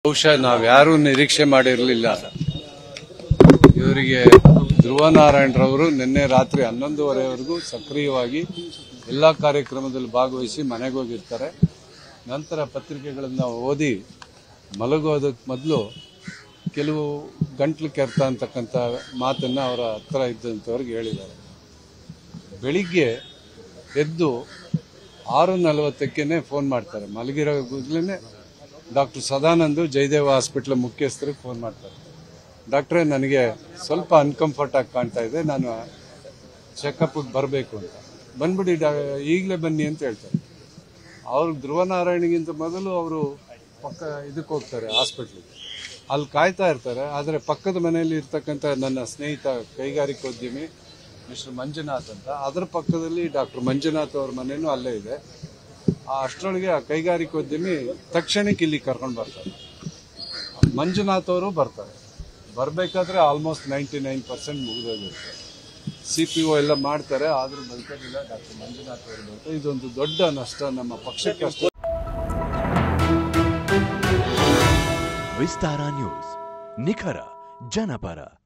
ಬಹುಶಃ ನಾವ್ಯಾರೂ ನಿರೀಕ್ಷೆ ಮಾಡಿರಲಿಲ್ಲ ಇವರಿಗೆ ಧ್ರುವ ನಾರಾಯಣರವರು ನಿನ್ನೆ ರಾತ್ರಿ ಹನ್ನೊಂದುವರೆವರೆಗೂ ಸಕ್ರಿಯವಾಗಿ ಎಲ್ಲ ಕಾರ್ಯಕ್ರಮದಲ್ಲಿ ಭಾಗವಹಿಸಿ ಮನೆಗೆ ಹೋಗಿರ್ತಾರೆ ನಂತರ ಪತ್ರಿಕೆಗಳನ್ನು ಓದಿ ಮಲಗೋದಕ್ಕೆ ಮೊದಲು ಕೆಲವು ಗಂಟ್ಲು ಕೆರ್ತ ಅಂತಕ್ಕಂಥ ಮಾತನ್ನ ಅವರ ಹತ್ರ ಇದ್ದಂಥವ್ರಿಗೆ ಹೇಳಿದ್ದಾರೆ ಬೆಳಿಗ್ಗೆ ಎದ್ದು ಆರು ನಲವತ್ತಕ್ಕೇನೆ ಫೋನ್ ಮಾಡ್ತಾರೆ ಮಲಗಿರೋ ಕೂಡಲೇ ಡಾಕ್ಟರ್ ಸದಾನಂದು ಜಯದೇವ ಹಾಸ್ಪಿಟ್ಲ್ ಮುಖ್ಯಸ್ಥರಿಗೆ ಫೋನ್ ಮಾಡ್ತಾರೆ ಡಾಕ್ಟ್ರೇ ನನಗೆ ಸ್ವಲ್ಪ ಅನ್ಕಂಫರ್ಟ್ ಆಗಿ ಕಾಣ್ತಾ ಇದೆ ನಾನು ಚೆಕಪ್ಗೆ ಬರಬೇಕು ಅಂತ ಬಂದ್ಬಿಡಿ ಡಾ ಈಗಲೇ ಬನ್ನಿ ಅಂತ ಹೇಳ್ತಾರೆ ಅವ್ರು ಧ್ರುವನಾರಾಯಣಿಗಿಂತ ಮೊದಲು ಅವರು ಪಕ್ಕ ಇದಕ್ಕೆ ಹೋಗ್ತಾರೆ ಹಾಸ್ಪಿಟ್ಲಿಗೆ ಅಲ್ಲಿ ಕಾಯ್ತಾ ಇರ್ತಾರೆ ಆದರೆ ಪಕ್ಕದ ಮನೆಯಲ್ಲಿ ಇರ್ತಕ್ಕಂಥ ನನ್ನ ಸ್ನೇಹಿತ ಕೈಗಾರಿಕೋದ್ಯಮಿ ಮಿಸ್ಟರ್ ಮಂಜುನಾಥ್ ಅಂತ ಅದರ ಪಕ್ಕದಲ್ಲಿ ಡಾಕ್ಟರ್ ಮಂಜುನಾಥ್ ಅವ್ರ ಮನೆಯೂ ಅಲ್ಲೇ ಇದೆ ಆ ಅಷ್ಟರೊಳಗೆ ಆ ಕೈಗಾರಿಕೋದ್ಯಮಿ ತಕ್ಷಣಕ್ಕೆ ಇಲ್ಲಿ ಕರ್ಕೊಂಡು ಬರ್ತಾರೆ ಮಂಜುನಾಥ್ ಅವರು ಬರ್ತಾರೆ ಬರಬೇಕಾದ್ರೆ ಆಲ್ಮೋಸ್ಟ್ ನೈಂಟಿ ನೈನ್ ಪರ್ಸೆಂಟ್ ಮುಗಿದೋಗಿರುತ್ತೆ ಸಿ ಪಿ ಒ ಎಲ್ಲ ಮಾಡ್ತಾರೆ ಆದ್ರೂ ಬದುಕೋದಿಲ್ಲ ಡಾಕ್ಟರ್ ಮಂಜುನಾಥ್ ಅವರು ಬರ್ತಾರೆ ಇದೊಂದು ದೊಡ್ಡ ನಷ್ಟ ನಮ್ಮ ಪಕ್ಷಕ್ಕೆ ಅಷ್ಟೇ ವಿಸ್ತಾರ ನ್ಯೂಸ್ ನಿಖರ ಜನಪರ